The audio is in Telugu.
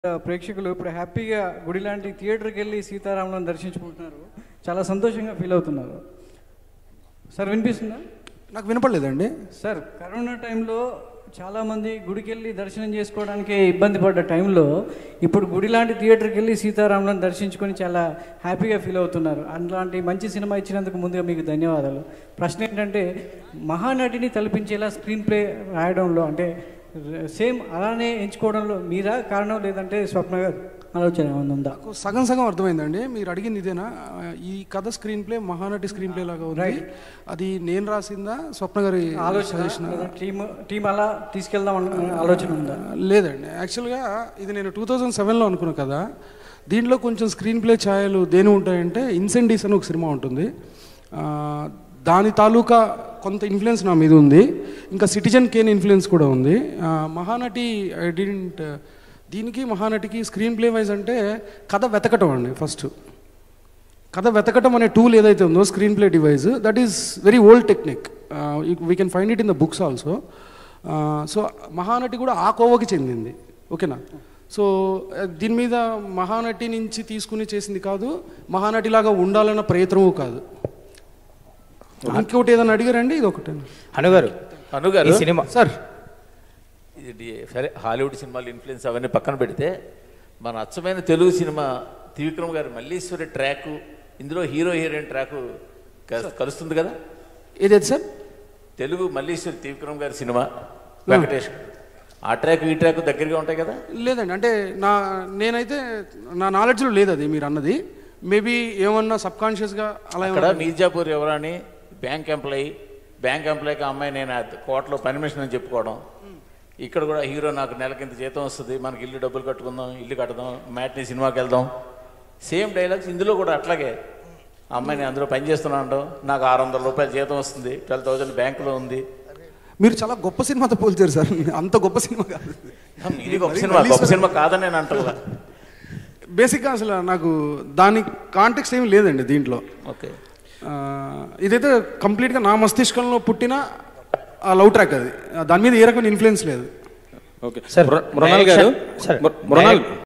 ప్రేక్షకులు ఇప్పుడు హ్యాపీగా గుడి లాంటి థియేటర్కి వెళ్ళి సీతారాములను దర్శించుకుంటున్నారు చాలా సంతోషంగా ఫీల్ అవుతున్నారు సార్ వినిపిస్తుందా నాకు వినపడలేదండి సార్ కరోనా టైంలో చాలామంది గుడికి వెళ్ళి దర్శనం చేసుకోవడానికి ఇబ్బంది పడ్డ టైంలో ఇప్పుడు గుడి లాంటి థియేటర్కి వెళ్ళి సీతారాములను దర్శించుకొని చాలా హ్యాపీగా ఫీల్ అవుతున్నారు అలాంటి మంచి సినిమా ఇచ్చినందుకు ముందుగా మీకు ధన్యవాదాలు ప్రశ్న ఏంటంటే మహానటిని తలపించేలా స్క్రీన్ ప్లే రాయడంలో అంటే సేమ్ అలానే ఎంచుకోవడంలో మీరా కారణం లేదంటే స్వప్న గారు ఆలోచన ఏమైనా ఉందా నాకు సగం సగం అర్థమైందండి మీరు అడిగింది ఇదేనా ఆ, ఈ కథ screen play Mahanati screen play లాగా ఉంది అది నేను రాసిందా స్వప్న గారి ఆలోచన టీమ్ టీం అలా తీసుకెళ్దాం అన్న ఆలోచన ఉందా లేదండి యాక్చువల్గా ఇది నేను టూ థౌజండ్ సెవెన్లో అనుకున్నా కదా దీంట్లో కొంచెం స్క్రీన్ ప్లే ఛాయలు దేని ఉంటాయంటే ఇన్సెండీస్ అని ఒక సినిమా ఉంటుంది ఆ, దాని తాలూకా కొంత ఇన్ఫ్లుయెన్స్ నా మీద ఉంది ఇంకా సిటిజన్ కేన్ ఇన్ఫ్లుయెన్స్ కూడా ఉంది ఆ, మహానటి ఐ డింట్ దీనికి మహానటికి స్క్రీన్ ప్లే వైజ్ అంటే కథ వెతకటం అండి ఫస్ట్ కథ వెతకటం అనే టూల్ ఏదైతే ఉందో screen play device that is very old technique we can find it in the books also so Mahanati కూడా ఆ కోవకి చెందింది ఓకేనా సో దీని మీద మహానటి నుంచి తీసుకుని చేసింది కాదు మహానటిలాగా ఉండాలన్న ప్రయత్నము కాదు ఇంకోటి ఏదైనా అడిగారండి ఇది ఒకటే అనుగారు అనుగారు ఈ సినిమా సార్ ఇది డి- సరే హాలీవుడ్ సినిమాలు ఇన్ఫ్లుయెన్స్ అవన్నీ పక్కన పెడితే మన అచ్చమైన తెలుగు సినిమా త్రివిక్రమ్ గారి మల్లీశ్వరి ట్రాక్ ఇందులో హీరో హీరోయిన్ ట్రాక్ కలుస్తుంది కదా ఏదైతే సార్ తెలుగు మల్లీశ్వరి త్రివిక్రమ్ గారి సినిమా వెంకటేష్ ఆ ట్రాక్ ఈ ట్రాక్ దగ్గరగా ఉంటాయి కదా లేదండి అంటే నా నేనైతే నా నాలెడ్జ్లో లేదు అది మీరు అన్నది మేబీ ఏమన్నా సబ్ కాన్షియస్గా అలా అక్కడ ఏమన్నా మీర్జాపూర్ ఎవరని బ్యాంక్ ఎంప్లాయీ బ్యాంక్ ఎంప్లాయీకి అమ్మాయి నేను ఆ కోర్టులో పర్మిషన్ అని చెప్పుకోవడం ఇక్కడ కూడా హీరో నాకు నెలకింత జీతం వస్తుంది మనకి ఇల్లు డబ్బులు కట్టుకుందాం ఇల్లు కడదాం మ్యాట్ని సినిమాకి వెళ్దాం సేమ్ డైలాగ్స్ ఇందులో కూడా అట్లాగే ఆ అమ్మాయి నేను అందులో పని చేస్తున్నాను నాకు ఆరు వందల రూపాయలు జీతం వస్తుంది ట్వెల్వ్ థౌసండ్ బ్యాంకులో ఉంది మీరు చాలా గొప్ప సినిమాతో పోల్చారు సార్ అంత గొప్ప సినిమా కాదు ఇది గొప్ప సినిమా గొప్ప సినిమా కాదని నేను అంటున్నా బేసిక్గా అసలు నాకు దాని కాంటెక్స్ట్ ఏమి లేదండి దీంట్లో ఓకే ఆ, ఇదైతే కంప్లీట్గా నా మస్తిష్కంలో పుట్టిన ఆ లవ్ ట్రాక్ అది దాని మీద ఏ రకమైన ఇన్ఫ్లుయెన్స్ లేదు సార్ మృణాల్ గారు సార్ మృణాల్